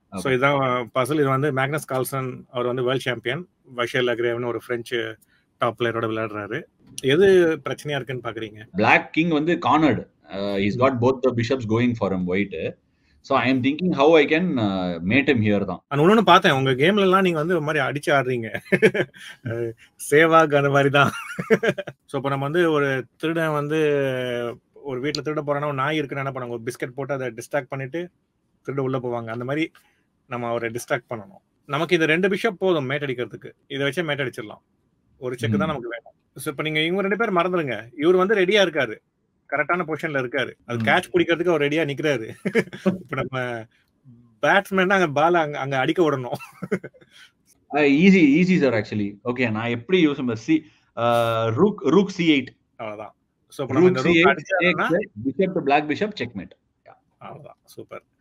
so இதான் பசல் இது வந்து மேக்னஸ் கால்சன் அவர் வந்து வேர்ல்ட் சாம்பியன் வைஷல் அக்ரேவன் ஒரு ஃப்ரெஞ்சு டாப் பிளேயரோட விளையாடுறாரு எது பிரச்சனையா இருக்குன்னு பாக்குறீங்க பிளாக் கிங் வந்து cornered is got both the bishops going for them white so I am thinking how I can mate them here தான் நான் இன்னொன்னு பார்த்தேன் உங்க கேம்ல எல்லாம் நீங்க வந்து ஒரு மாதிரி அடிச்சு ஆடுறீங்க சேவாக் அந்த மாதிரி தான் ஸோ இப்போ நம்ம வந்து ஒரு திருடன் வந்து ஒரு வீட்டில் திருட போறானா ஒரு நாய் இருக்குன்னு என்ன பண்ணுவாங்க ஒரு பிஸ்கட் போட்டு அதை டிஸ்ட்ராக்ட் பண்ணிட்டு திருட உள்ள போவாங்க அந்த மாதிரி நம்ம அவரை டிஸ்ட்ராக்ட் பண்ணணும் நமக்கு இது ரெண்டு பிஷப் போதும் மேட் அடிக்கிறதுக்கு இதை வச்சே மேட் அடிச்சிடலாம் ஒரு செக் தான் நமக்கு வேணும் ஸோ இப்போ நீங்க இவங்க ரெண்டு பேர் மறந்துடுங்க இவர் வந்து ரெடியா இருக்காரு கரெக்டான பொசிஷன்ல இருக்காரு அது கேட்ச் பிடிக்கிறதுக்கு அவர் ரெடியா நிக்கிறாரு இப்ப நம்ம பேட்ஸ்மேன் அங்க பால் அங்க அங்க அடிக்க விடணும் easy easy sir actually okay நான் எப்படி use C rook rook C eight அவ்வளவுதான் சோ இப்ப நம்ம ரூக் இந்த சி rook எயிட் அடிச்சாருன்னா bishop to black bishop checkmate அவ்வளவுதான் சூப்பர்